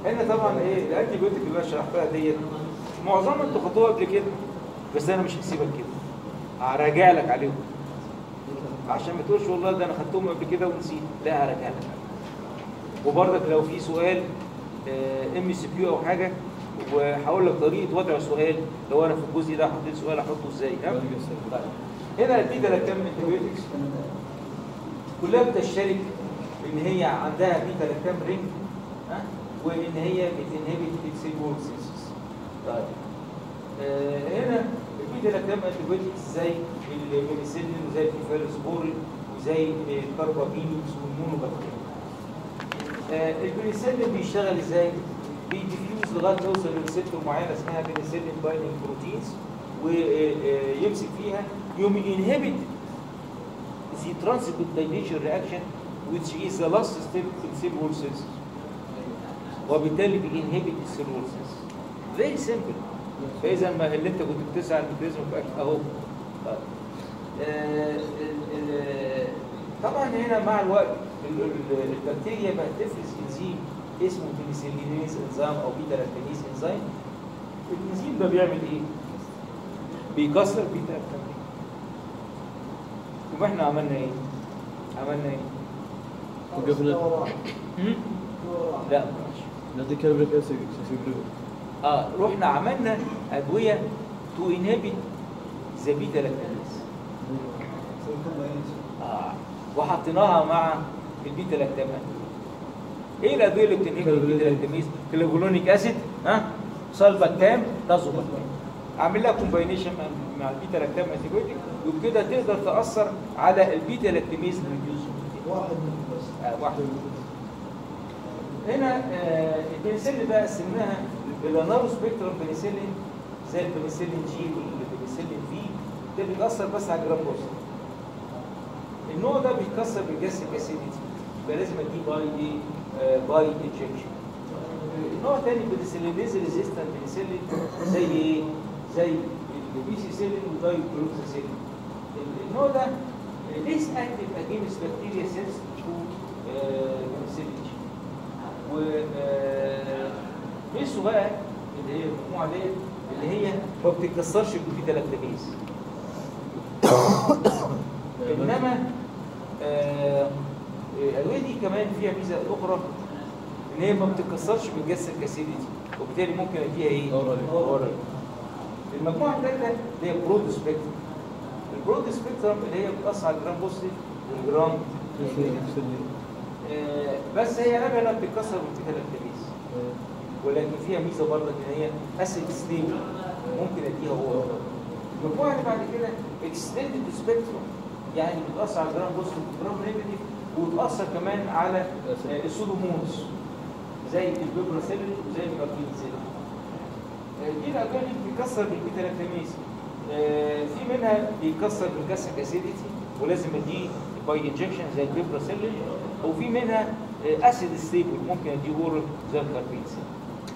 هنا طبعا ايه الانتي بيوتيك اللي انا شرحتها ديت معظمها انتوا خدوها قبل كده بس انا مش هسيبك كده هراجع لك عليهم عشان ما تقولش والله ده انا خدتهم قبل كده ونسيت لا هراجع لك عليهم وبرضك لو في سؤال ام سي كيو او حاجه وهقول لك طريقه وضع سؤال لو انا في الجزء ده حطيت سؤال احطه ازاي ها؟ طيب. هنا البيتا لاكتام انتيبيوتكس كلها بتشترك ان هي عندها بيتا لاكتام رينج ها وان هي بتنهبت السيلول سيلز طيب آه هنا البيتا لاكتام انتيبيوتكس زي البنسلين وزي الفيروسبورين وزي الكاربابينوس والمونوبكتيريا آه البنسلين بيشتغل ازاي؟ بيديفيوز لغايه ما يوصل لريسبتور معينه اسمها بنسلين بايندينج بروتينز ويمسك فيها يوم ينهبت the transcontinental reaction which is the last step in cell wall synthesis وبالتالي بينهبت السيل وول synthesis very simple فاذا ما اللي انت كنت بتسعى الميكانيزم بتاعك اهو طيب. آه، ال- ال- طبعا هنا مع الوقت ال- ال- البكتيريا بقت تفرز انزيم اسمه بنسلينيز انزيم او بيتا لاكتاميز انزيم الانزيم ده بيعمل ايه؟ بيكسر بيتا لاكتاميز يبقى احنا عملنا ايه؟ عملنا ايه؟ وقفنا هم؟ لا ماشي نعطي كالبريك اسيد سيبريو اه رحنا عملنا ادويه تو انهبت ذا بيتا لاكتاميز اه وحطيناها مع البيتا لاكتامات ايه الادويه اللي بتنهبت البيتا لاكتاميز كلوفولونيك اسيد ها سلفاكتام تازوباكتام اعمل لها كومباينيشن مع البيتا لاكتام انتيبيوتيك وبكده تقدر تاثر على البيتا لاكتاميز ريديوس واحد منهم بس آه واحد هنا آه البنسلين ده قسمناها الى نارو سبيكترم بنسلين زي البنسلين جي والبنسلين في ده بيتاثر بس على الجرام بوست النوع ده بيتكسر بالجاستريك اسيديتي يبقى لازم اديه باي ايه آه باي انجكشن نوع تاني بنسلينيز ريزيستنت بنسلين زي ايه زي البيسيسيلين والدايكلوزاسيلين النوع ده ليس اكتف اجينست بكتيريا سيلز تو بنسلين جي و آه، ميسو بقى اللي هي المجموعه ديت اللي هي ما بتتكسرش بالبيتا لاكتاميز انما آه، الادويه دي كمان فيها ميزه اخرى ان هي ما بتتكسرش بالجسد الكاسيديتي وبالتالي ممكن اديها ايه؟ Orally. اورال المجموعه الثالثه اللي هي برود سبيكترم البرود سبيكترم اللي هي بتاثر على الجرام بوزيتيف والجرام آه، بس هي لا لا بتتكسر بالبيتا لاكتاميز ولكن فيها ميزه برضه ان هي اسيد ستيبل ممكن اديها هو المجموعه اللي بعد كده اكستندد سبيكتروم يعني بتاثر على الجرام بوزيتيف والجرام نيجاتيف وتاثر كمان على آه، السودومونز زي البيبراسيلين وزي البابينسيلين دي الادويه اللي بتتكسر بالبيتا لاكتاميز آه، في منها بيتكسر بالجاسك اسيديتي ولازم اديه باي انجكشن زي البيبراسيلين وفي منها اسيد ستيبل ممكن اديه اورال زي الكاربينسيلين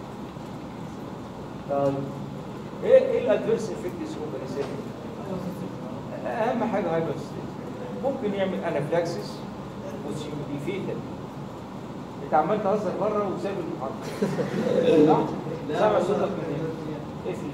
طيب ايه ايه الادفيرس افكتس اوف بنسلين اهم حاجه هايبر ممكن يعمل انافلاكسس وتشي فيتال انت عمال تهزر بره وسايب المحاضره صح؟ سامع صوتك من هنا اقفل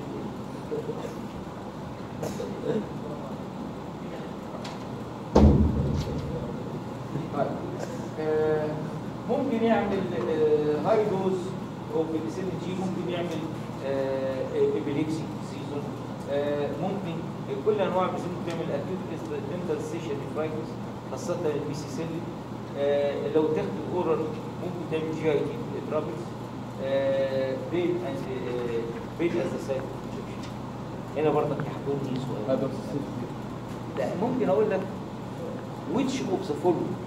طيب آه، ممكن يعمل هاي دوز او بنسلين جي ممكن يعمل ابيليكسي سيزون ممكن كل انواع البنسلين ممكن تعمل اكيوت انترستيشن نفرايتس خاصه البي سي سيل لو تاخد اورال ممكن تعمل جي اي تي ترابلز بين بين اساسات هنا برضك يحضرني سؤال هذا لا ممكن اقول لك which of the following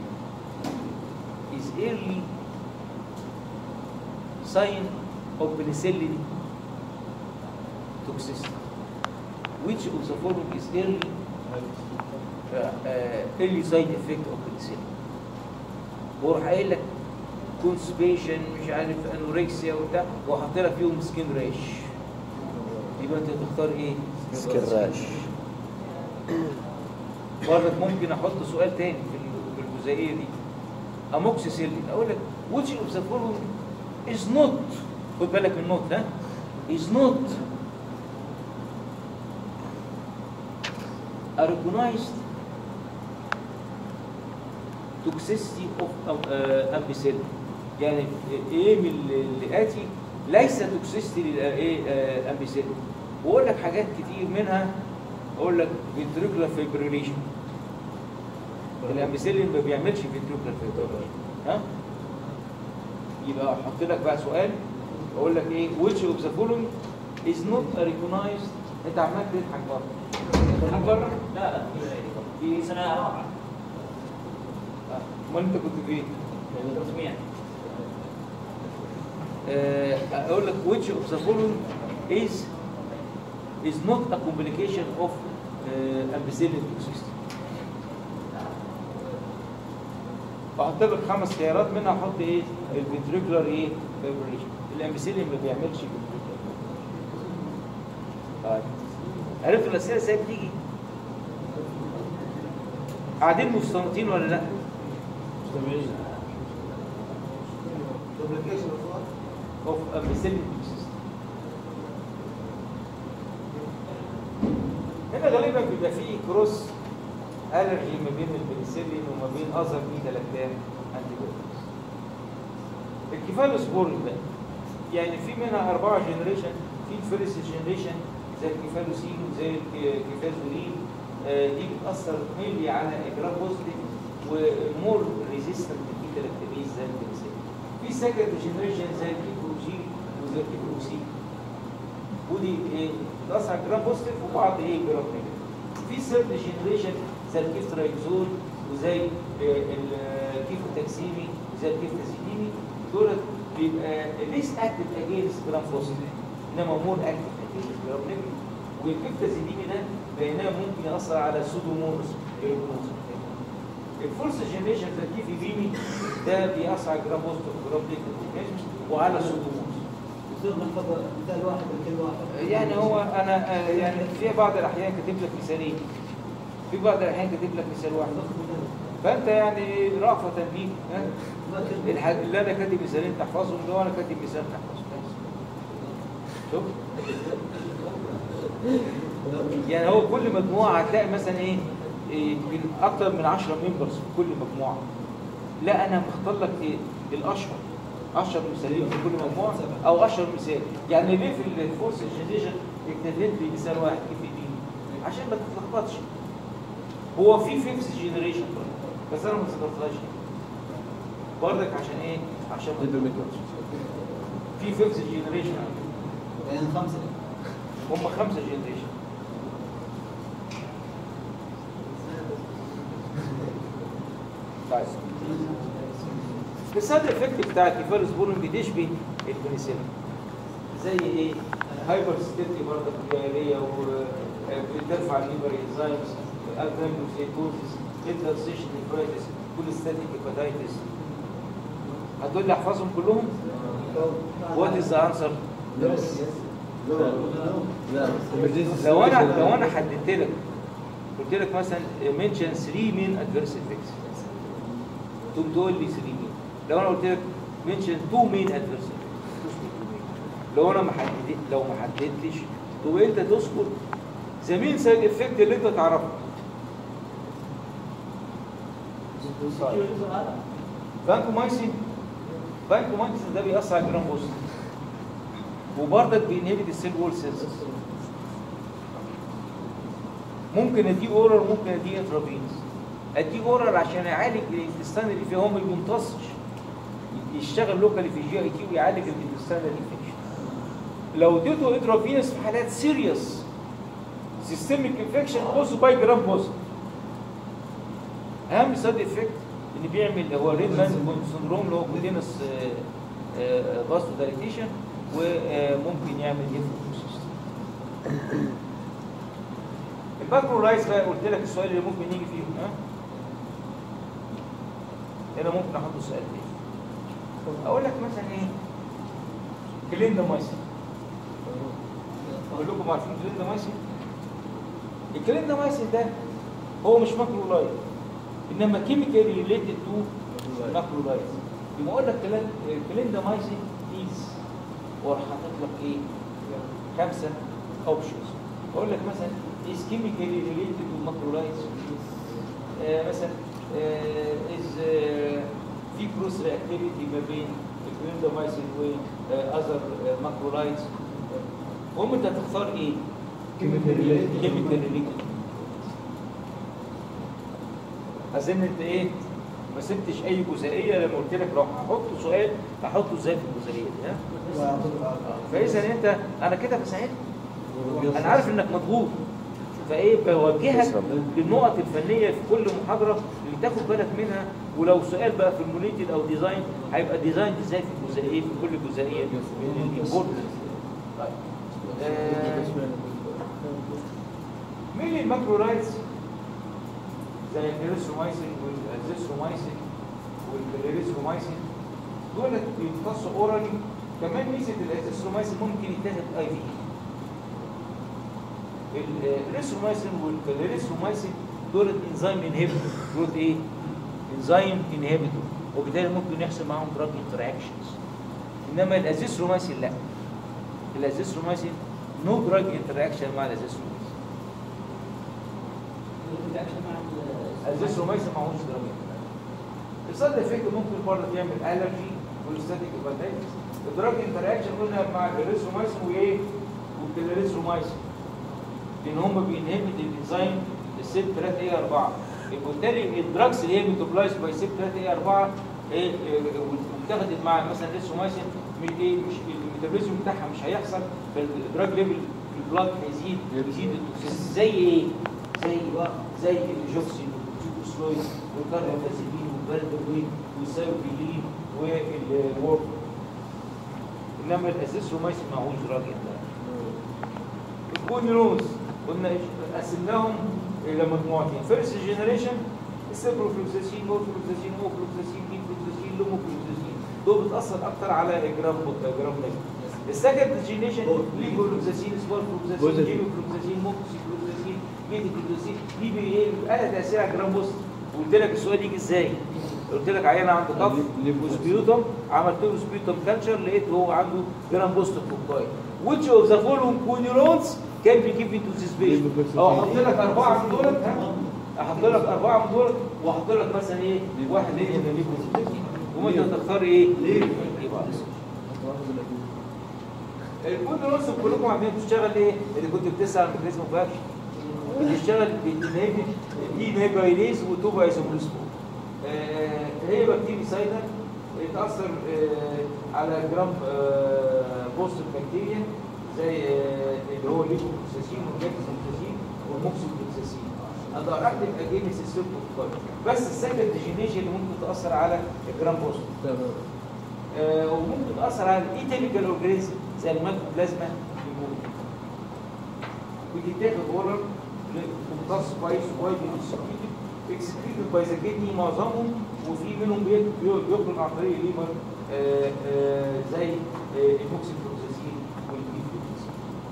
is early sign of penicillin toxicity which of the following is early uh, uh, early side effect of penicillin وراح قايل لك constipation مش عارف انوركسيا وبتاع وحاطط لك فيهم سكين ريش يبقى انت تختار ايه؟ سكراش برضك ممكن احط سؤال تاني في ال- في الجزئيه دي اموكسيسيلين اقول لك which of the following is not خد بالك من النوت ها is not a recognized toxicity of uh, ampicillin يعني ايه من اللي اتي ليس توكسيستي للايه امبيسيلين واقول لك حاجات كتير منها اقول لك فينتريكولار فيبريليشن الامبيسيلين ما بيعملش فينتريكولار فيبريليشن ها يبقى احط لك بقى سؤال اقول لك ايه which of the following is not a recognized انت عمال تضحك بره تضحك بره؟ لا لا في في سنة رابعة آه، امال انت كنت فين؟ تصميم آه، اقول لك which of the following is is not a complication of uh, ampicillin toxicity احط لك خمس خيارات منها احط ايه الفنتريكولار ايه فيبريشن الامبيسيلين ما بيعملش ventricular fibrillation. طيب عرفت الاسئله ازاي بتيجي قاعدين مستنطين ولا لا مستمعين of ampicillin toxicity هنا غالبا بيبقى فيه كروس الرجي ما بين البنسلين وما بين اذر بيتا لاكتام انتي الكيفالوسبورين ده يعني في منها أربعة جنريشن في الفيرست جنريشن زي الكيفالوسين وزي الكيفازولين آه، دي بتأثر مينلي على إجرام بوزيتيف ومور ريزيستنت للبيتا لاكتاميز زي البنسلين في سكند جنريشن زي الكيكروجين وزي الكيكروسين ودي ايه بتأثر على الجرام بوزيتيف وبعض ايه جرام نيجاتيف في ثيرد جنريشن زي الكيفترايكزول وزي الكيفوتاكسيمي وزي الكيفتازيديمي دول بيبقى ليس اكتف اجينست جرام بوزيتيف انما مور اكتف اجينست جرام نيجاتيف والكيفتازيديمي ده بينما ممكن يأثر على السودومونس الفورس جنريشن زي الكيفيديمي ده بيأثر على الجرام بوزيتيف وجرام نيجاتيف وعلى السودومونس دكتور نحفظ مثال واحد لكل واحد يعني هو انا آه، يعني في بعض الاحيان كاتب لك مثالين في بعض الاحيان كاتب لك مثال واحد فانت يعني رأفة بيك ها الح- اللي انا كاتب مثالين تحفظهم اللي هو انا كاتب مثال تحفظه بس. شوف يعني هو كل مجموعه هتلاقي مثلا ايه إيه، من اكتر من 10 ممبرز في كل مجموعه لا انا مختار لك ايه الاشهر اشهر مثالين في كل مجموعه او اشهر مثال يعني ليه في الفورس جنريشن اكتفيت بمثال واحد كيف دي عشان ما تتلخبطش هو في فيفث جنريشن بس انا ما ذكرتهاش برضك عشان ايه عشان ما ضد الميكروب. تتلخبطش. في فيفث جنريشن بين خمسة هم خمسه جنريشن طيب السايد افكت بتاع الكيفالوسبورين بتشبه البنسلين زي ايه؟ هايبر ستيتي برضه دياريه وبترفع الليبر انزيمز ابدومينوسيتوزيس انترسيشن نيفرايتس كوليستاتيك هيباتايتس هتقول لي احفظهم كلهم؟ وات از ذا انسر؟ لا لا لو انا لو انا حددت لك قلت لك مثلا منشن 3 مين ادفيرس افكتس تقوم تقول لي 3 مين لو انا قلت لك منشن 2 مين ادفيرس افكتس لو انا ما حددت لو ما حددتش تبقى انت تذكر ذا مين سايد افكت اللي انت تعرفه بانكومايسين بانكومايسين ده بيأثر على الجرام بوست وبرضك بينهبت السيل وول سيلز ممكن اديه اورال ممكن اديه انترافينس اديه اورال عشان يعالج الانتستان اللي فيه هو ما بيمتصش يشتغل لوكالي في الجي اي تي ويعالج الانتستان انفكشن لو اديته انترافينس في حالات سيريس سيستميك انفكشن اوزو باي جرام بوزيتيف اهم سايد افكت ان بيعمل هو ريد مان سندروم اللي هو كوتينس فاسو دايليتيشن وممكن يعمل هيفوكوسيس الباكرولايز بقى قلت لك السؤال اللي ممكن يجي فيه ها هنا ممكن احط سؤال تاني اقول لك مثلا ايه كليندامايسين اقول لكم عارفين كليندامايسين الكليندامايسين ده هو مش ماكرولايز انما كيميكالي ريليتد تو ماكرولايز يبقى اقول لك كليندامايسين بليز واروح حاطط لك ايه؟ خمسه اوبشنز اقول لك مثلا is chemically related to macrolides آه مثلا آه is آه في كروس reactivity ما بين الكليندامايسين و اذر macrolides المهم انت هتختار ايه؟ Chemical related. chemical related اظن انت ايه ما سبتش اي جزئيه لما قلت لك لو هحط سؤال هحطه ازاي في الجزئيه دي ها فاذا انت انا كده بساعدك انا عارف انك مضغوط فايه بوجهك للنقط الفنيه في كل محاضره اللي تاخد بالك منها ولو سؤال بقى في المونيتد او ديزاين هيبقى ديزاين ازاي في الجزئيه في كل جزئيه من الامبورتنس طيب آه، مين الماكرولايتس زي الاريثرومايسين والازيثرومايسين والاريثرومايسين دول بيمتصوا اورالي كمان ميزه الازيثرومايسين ممكن يتاخد اي في الاريثرومايسين والاريثرومايسين دول انزيم انهبيتور دول ايه؟ انزيم انهبيتور وبالتالي ممكن يحصل معاهم دراج انتراكشنز انما الازيثرومايسين لا الازيثرومايسين نو دراج انتراكشن مع الازيثرومايسين الازيثرومايسين معهوش دراج انتراكشن السايد افكت ممكن برضه تعمل الرجي والستاتيك هيباتايتس الدراج انتراكشن قلنا مع الاريثرومايسين وايه؟ والكلاريثرومايسين لان هم بينهبت الانزيم السيل 3 اي 4 وبالتالي الدراجز اللي هي ميتوبلايز باي سيل 3 اي 4 ايه واتخذت مع مثلا الريثرومايسين مش ايه مش الميتابوليزم بتاعها مش هيحصل فالدراج ليفل في البلاد هيزيد يزيد التوكسيس زي ايه؟ زي زي الجوكسين والتوكسلويد والكاربامازيبين والبالدوين والسايوبيلين والورم انما الازيثرومايسين معهوش دراج انتراكشن الكونيروز قلنا إيش؟ قسمناهم الى مجموعتين فيرست جنريشن السيبروفلوكساسين مورفلوكساسين اوفلوكساسين ديفلوكساسين لوموفلوكساسين دول بتاثر اكتر على جرام جرام نجم السكند جنريشن ليفولوكساسين سبورفلوكساسين جوزفين. جينوفلوكساسين موكسيفلوكساسين ميتيفلوكساسين دي بي ايه لها تاثير على الجرام بوست وقلت لك السؤال يجي ازاي؟ قلت لك عيان عنده طف ليفوسيس. وسبيوتم عملت له سبيوتم كالتشر لقيت هو عنده جرام بوست فوكاي which of the following neurons can be given to this patient Lipofloxacin. او احط لك اربعه من دول ها؟ احط لك اربعه من دول واحط لك مثلا ايه واحد ايه ليفوسيس وانت تختار ايه ليه يبقى الكود نص كلكم عارفين بتشتغل ايه اللي كنت بتسال عن ميكانيزم اوف اكشن بتشتغل بتنهبت دي نيبايليز وتوبا ايزوموليسبول آه هي بكتيريا سايدر تاثر آه على جرام آه بوست بكتيريا زي آه اللي هو الليفوكساسين والجاكسوكساسين والموكسوكساسين اقدر اكتب اجينس السيركو بس السكند جينيشن اللي ممكن تاثر على الجرام بوست تمام آه، وممكن تاثر على الايتيميكال اورجانيزم زي الميكوبلازما يموت بتتاخد اورال ممتص كويس وايد اكسكريتد اكسكريتد باي ذا كدني معظمهم وفي منهم بي- بي- بيخرج عن طريق الليفر آه، آه، زي آه، الموكسيفلوكساسين والميفلوكساسين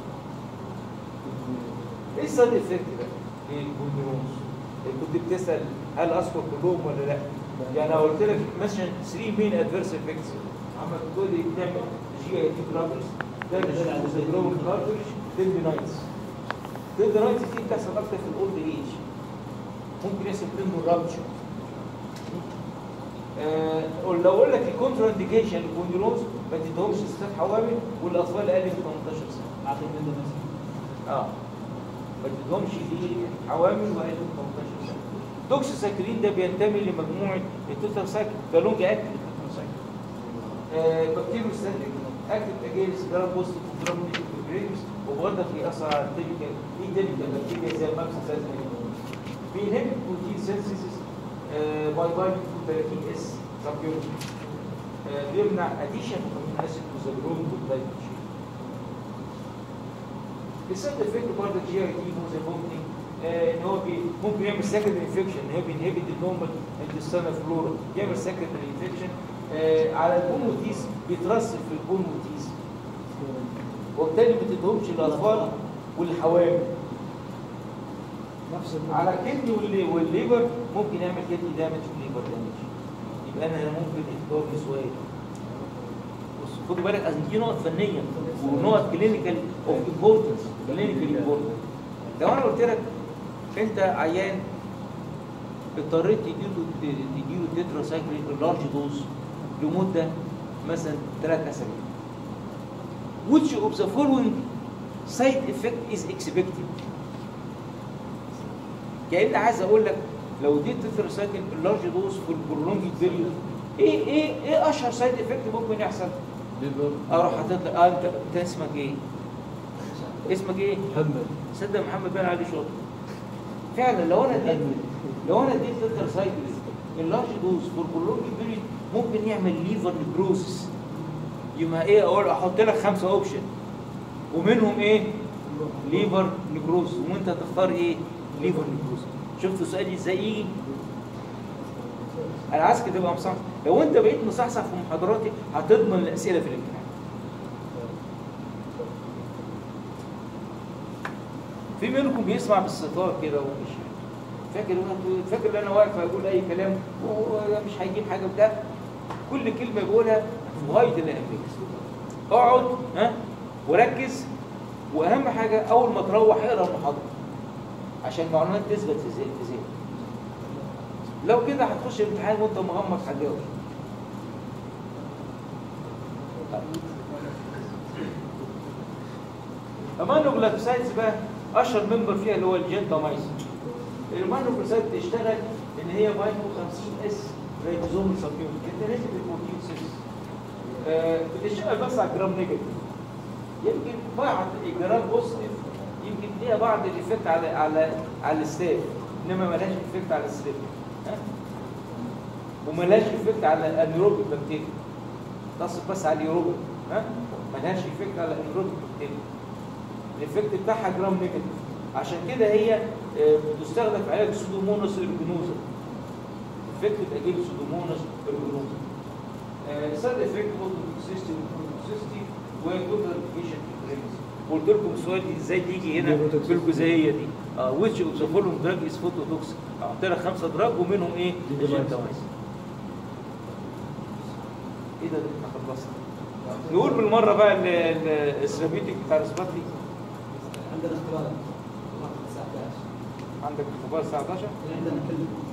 ايه السايد افكت ده للبولميروز؟ كنت بتسال هل اذكر كلهم ولا لا؟ يعني لو قلت لك مثلا 3 مين ادفيرس افكتس عمل تقول لي بتعمل جي اي تي كرابرز تعمل سندروم كارتريج تندينايتس تندينايتس دي بتحصل اكتر في الاولد ايج ممكن يحصل منه رابتشر آه لو اقول لك الكونترا انديكيشن للكونديروز ما تديهمش ستات حوامل والاطفال اقل من 18 سنه اعطيك منه مثلا اه ما تديهمش دي حوامل واقل من 18 سنه دوكسيسايكلين ده بينتمي لمجموعه التوتاسايكل ده لونج اكتف التوتاسايكل بكتيريو ستاتيك اكتف اجينس جرام بوست جرام نيجاتيف وبرضه بيأثر على التيبيكال ايه تيبيكال بكتيريا زي الماكسيسايز بينهبت بروتين سينثيسيس باي باي 30 اس سبيوت بيمنع اديشن امين اسيد وزبرون والدايتشين السايد افكت برضه جي اي تي موزي ممكن آه، ان هو بي ممكن يعمل سكندري انفكشن ان هو بينهبت النورمال انتستينال فلورا يعمل سكندري انفكشن على البولموتيز بيترسب في البولموتيز وبالتالي ما تدهمش للاطفال والحوامل نفس على الكدني واللي- والليفر ممكن يعمل كدني دامج وليفر دامج يبقى انا هنا ممكن اختار سؤال بص خدوا بالك أصل دي نقط فنيه ونقط كلينيكال اوف امبورتنس كلينيكال امبورتنس لو انا قلت لك انت عيان اضطريت تديله تديله تترا سايكلين لارج دوز لمده مثلا ثلاث اسابيع which of the following side effect is expected كأني عايز اقول لك لو اديت تترا سايكلين لارج دوز في البرولونج بيريود ايه ايه ايه اشهر سايد افكت ممكن يحصل؟ ليفر اروح حاطط لك اه انت انت اسمك ايه؟ اسمك ايه؟ محمد صدق محمد بن علي شاطر فعلا لو انا اديت لو انا اديت تتر سايكلز اللارج دوز فور برولونج بيريد ممكن يعمل ليفر نيكروسس يبقى ايه اقول احط لك خمسه اوبشن ومنهم ايه؟ ليفر نيكروسس وانت تختار ايه؟ ليفر نيكروسس شفتوا سؤالي ازاي يجي؟ انا عايزك تبقى مصحصح لو انت بقيت مصحصح في محاضراتي هتضمن الاسئله في الامتحان في منكم بيسمع بالستار كده ومش فاكر فاكر ان انا واقف اقول اي كلام ومش هيجيب حاجه بتاع كل كلمه بقولها في غايه الاهميه اقعد ها وركز واهم حاجه اول ما تروح اقرا المحاضره عشان المعلومات تثبت في ذهنك في ذهنك لو كده هتخش الامتحان وانت مغمض هتجاوب المانوجلاكسايدز بقى اشهر ممبر فيها اللي هو الجنتامايسين المانوجلاكسايد بتشتغل ان هي باينو 50 اس ريبوزوم سبيوم كاتاليتيك البروتين سيس آه بتشتغل بس على الجرام نيجاتيف يمكن بعض الجرام بوزيتيف يمكن ليها بعض الايفكت على على على الستاف انما مالهاش ايفكت على السليب ها ومالهاش ايفكت على الانيروبيك بكتيريا تصل بس على اليوروبيك ها مالهاش ايفكت على الانيروبيك بكتيريا الايفكت بتاعها جرام نيجاتيف عشان كده هي آه، بتستخدم في علاج سودوموناس ارجونوزا افكت تاجيل سودوموناس ارجونوزا سايد افكت برضه توكسيستي وبروتوكسيستي وكونترفيشن قلت لكم السؤال دي ازاي تيجي هنا في الجزئيه دي اه ويتش اوف ذا فولوينج دراج از فوتوتوكسيك احط لك خمسه دراج ومنهم ايه؟ الجنتامايسين ايه ده احنا خلصنا نقول بالمره بقى ال- ال- الثيرابيوتيك بتاع الاسباتري عندنا اختبار الساعه 11 عندك اختبار الساعه 11 عندنا كل